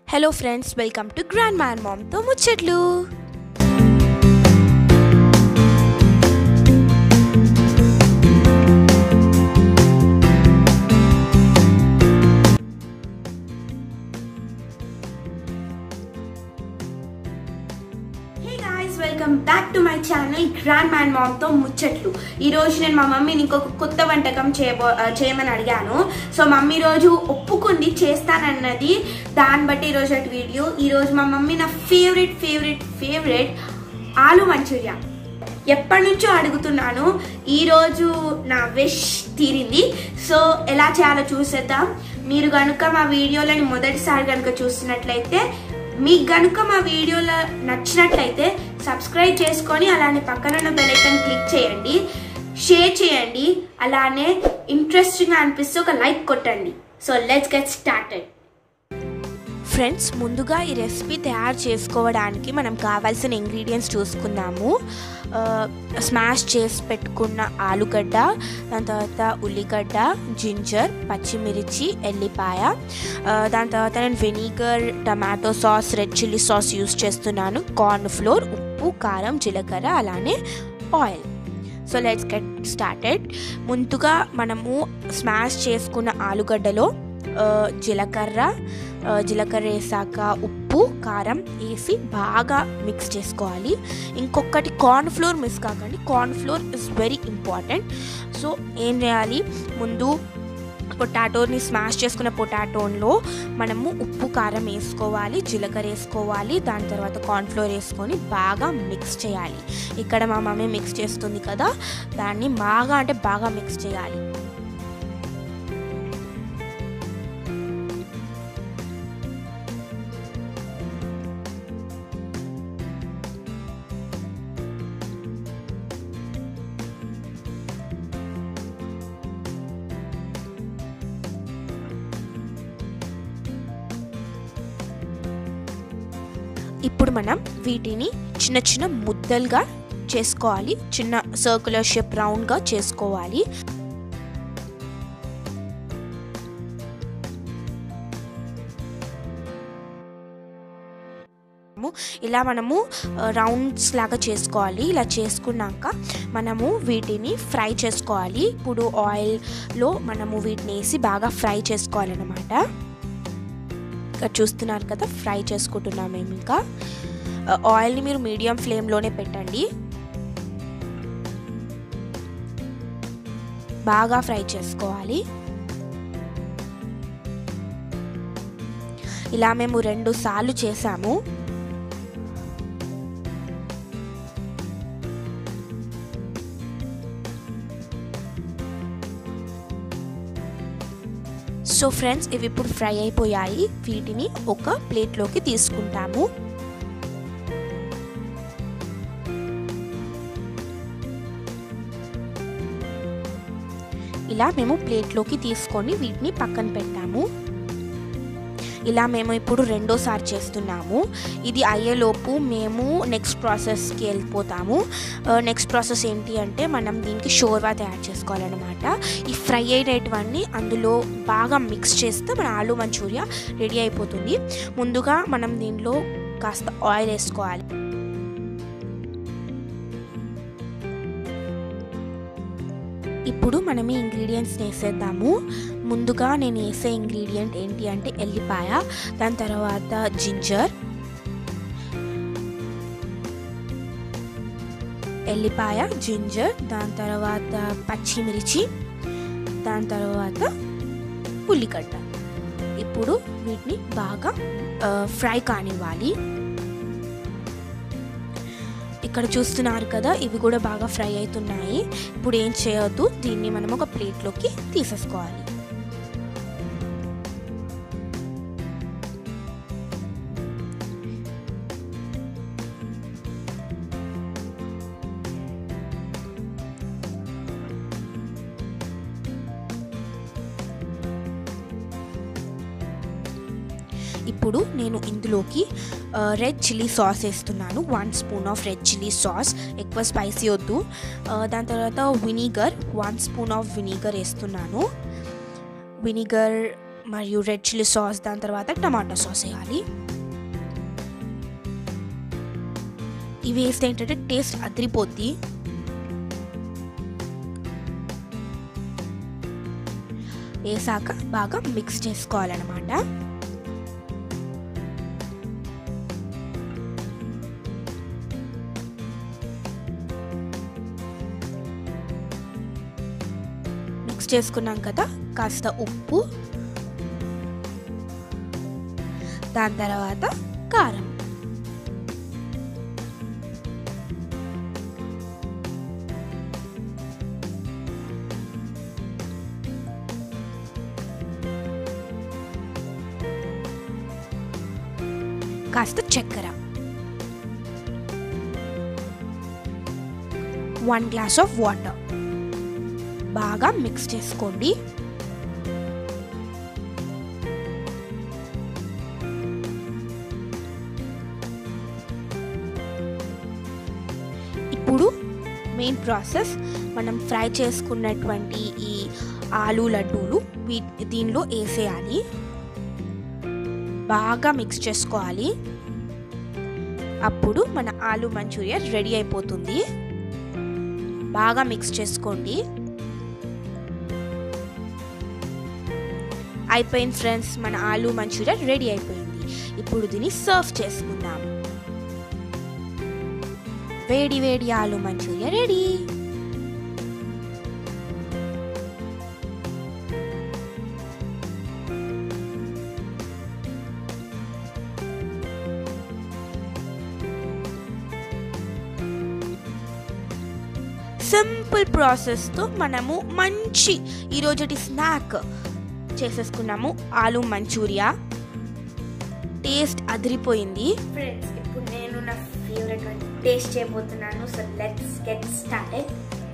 hello friends welcome to grand man మామ్తో ముచ్చట్లు hey guys welcome back to my channel grand man మామ్తో ముచ్చట్లు ఈ రోజు నేను మా మమ్మీని ఇంకొక కొత్త వంటకం చేయబో ఆ, చేయమని అడిగాను సో మమ్మీ రోజు ఒప్పుకుంది చేస్తానన్నది దాన్ని బట్టి ఈ రోజు అటు వీడియో ఈ రోజు మా మమ్మీ నా favourite favourite favourite aloo manchurian ఎప్పటి నుంచో అడుగుతున్నాను ఈ రోజు నా విష్ తీరింది సో ఎలా చేయాలో చూసేద్దాం మీరు కనుక మా వీడియోలని మొదటిసారి కనుక చూస్తున్నట్లయితే మీకు గనుక మా వీడియోలో నచ్చినట్లయితే సబ్స్క్రైబ్ చేసుకొని అలానే పక్కన ఉన్న బెల్ ఐకాన్ క్లిక్ చేయండి షేర్ చేయండి అలానే ఇంట్రెస్టింగ్గా అనిపిస్తే ఒక లైక్ కొట్టండి so let's get started friends ముందుగా ఈ రెసిపీ తయారు చేసుకోవడానికి మనం కావాల్సిన ఇంగ్రీడియంట్స్ చూసుకుందాము ఆ, స్మాష్ చేసి పెట్టుకున్న ఆలుగడ్డ దాని తర్వాత ఉల్లిగడ్డ జింజర్ పచ్చిమిర్చి ఎల్లిపాయ ఆ, దాని తర్వాత నేను vinegar tomato sauce red chilli sauce use చేస్తున్నాను కార్న్ ఫ్లోర్ ఉప్పు కారం జీలకర్ర అలానే oil so let's get started ముందుగా మనము స్మాష్ చేసుకున్న ఆలుగడ్డలో ఆ, జీలకర్ర ఆ, జీలకర్ర వేసాక ఉప్పు కారం వేసి బాగా మిక్స్ చేసుకోవాలి ఇంకొకటి కార్న్ ఫ్లోర్ మిస్ కాకండి corn flour is very important so ఏం చేయాలి ముందు పొటాటోని స్మాష్ చేసుకున్న పొటాటోలో మనము ఉప్పు కారం వేసుకోవాలి జీలకర్ర వేసుకోవాలి దాని తర్వాత కార్న్ ఫ్లోర్ వేసుకొని బాగా మిక్స్ చేయాలి ఇక్కడ మా మమ్మీ మిక్స్ చేస్తుంది కదా దాన్ని బాగా అంటే బాగా మిక్స్ చేయాలి ఇప్పుడు మనం వీటిని చిన్న చిన్న ముద్దలుగా చేసుకోవాలి చిన్న సర్కులర్ షేప్ రౌండ్గా చేసుకోవాలి ఇలా మనము రౌండ్స్ లాగా చేసుకోవాలి ఇలా చేసుకున్నాక మనము వీటిని ఫ్రై చేసుకోవాలి ఇప్పుడు ఆయిల్లో మనము వీటిని వేసి బాగా ఫ్రై చేసుకోవాలన్నమాట ఇక్కడ చూస్తున్నారు కదా ఫ్రై చేసుకుంటున్నాం మేము ఇంకా ఆయిల్ని మీరు మీడియం ఫ్లేమ్లోనే పెట్టండి బాగా ఫ్రై చేసుకోవాలి ఇలా మేము రెండు సార్లు చేసాము సో ఫ్రెండ్స్ ఇవి ఇప్పుడు ఫ్రై అయిపోయాయి వీటిని ఒక ప్లేట్లోకి తీసుకుంటాము ఇలా మేము ప్లేట్లోకి తీసుకొని వీటిని పక్కన పెట్టాము ఇలా మేము ఇప్పుడు రెండోసారి చేస్తున్నాము ఇది అయ్యేలోపు మేము నెక్స్ట్ ప్రాసెస్కి వెళ్ళిపోతాము నెక్స్ట్ ప్రాసెస్ ఏంటి అంటే మనం దీనికి షోర్వా తయారు చేసుకోవాలన్నమాట ఈ ఫ్రై అయినటువన్నీ అందులో బాగా మిక్స్ చేస్తే మన ఆలు మంచూరియా రెడీ అయిపోతుంది ముందుగా మనం దీనిలో కాస్త ఆయిల్ వేసుకోవాలి ఇప్పుడు మనం ఈ ఇంగ్రీడియంట్స్ వేసేద్దాము ముందుగా నేను వేసే ఇంగ్రీడియంట్ ఏంటి అంటే ఎల్లిపాయ దాని తర్వాత జింజర్ ఎల్లిపాయ జింజర్ దాని తర్వాత పచ్చిమిర్చి దాని తర్వాత ఉల్లిగడ్డ ఇప్పుడు వీటిని బాగా ఫ్రై కానివ్వాలి ఇక్కడ చూస్తున్నారు కదా ఇవి కూడా బాగా ఫ్రై అవుతున్నాయి ఇప్పుడు ఏం చేయొద్దు దీన్ని మనం ఒక ప్లేట్లోకి తీసేసుకోవాలి ఇప్పుడు నేను ఇందులోకి రెడ్ చిల్లీ సాస్ వేస్తున్నాను one spoon of red chilli sauce ఎక్కువ స్పైసీ వద్దు ఆ, దాని తర్వాత vinegar one spoon of vinegar వేస్తున్నాను వినిగర్ మరియు రెడ్ చిల్లీ సాస్ దాని తర్వాత టమాటా సాస్ వేయాలి ఇవి వేస్తే ఏంటంటే టేస్ట్ అదిరిపోద్ది వేసాక బాగా మిక్స్ చేసుకోవాలన్నమాట మిక్స్ చేసుకున్నాం కదా కాస్త ఉప్పు దాని తర్వాత కారం కాస్త చక్కెర వన్ గ్లాస్ ఆఫ్ వాటర్ బాగా మిక్స్ చేసుకోండి ఇప్పుడు మెయిన్ ప్రాసెస్ మనం ఫ్రై చేసుకున్నటువంటి ఈ ఆలు లడ్డూలు వీ దీనిలో వేసేయాలి బాగా మిక్స్ చేసుకోవాలి అప్పుడు మన ఆలు మంచూరియా రెడీ అయిపోతుంది బాగా మిక్స్ చేసుకోండి అయిపోయింది ఫ్రెండ్స్ మన ఆలు మంచూరియా రెడీ అయిపోయింది ఇప్పుడు దీన్ని సర్వ్ చేసుకుందాం వేడి వేడి ఆలు మంచూరియా రెడీ సింపుల్ ప్రాసెస్తో మనము మంచి ఈరోజుటి స్నాక్ చేసేసుకున్నాము ఆలు మంచూరియా టేస్ట్ అదిరిపోయింది ఫ్రెండ్స్ ఇప్పుడు నేను నా ఫేవరెట్ టేస్ట్ చేయబోతున్నాను so let's get started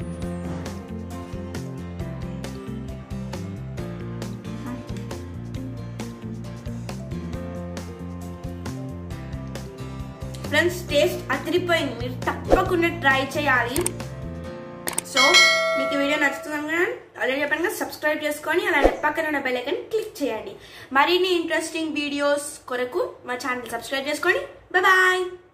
friends taste అదిరిపోయింది మీరు తప్పకుండా ట్రై చేయాలి సో మీకు ఈ వీడియో నచ్చుతుంది అనుకున్నాను ఆల్రెడీ చెప్పాను కదా సబ్స్క్రైబ్ చేసుకొని అలానే పక్కన ఉన్న బెల్ ఐకన్ క్లిక్ చేయండి మరిన్ని ఇంట్రెస్టింగ్ వీడియోస్ కొరకు మా ఛానల్ సబ్స్క్రైబ్ చేసుకొని బాయ్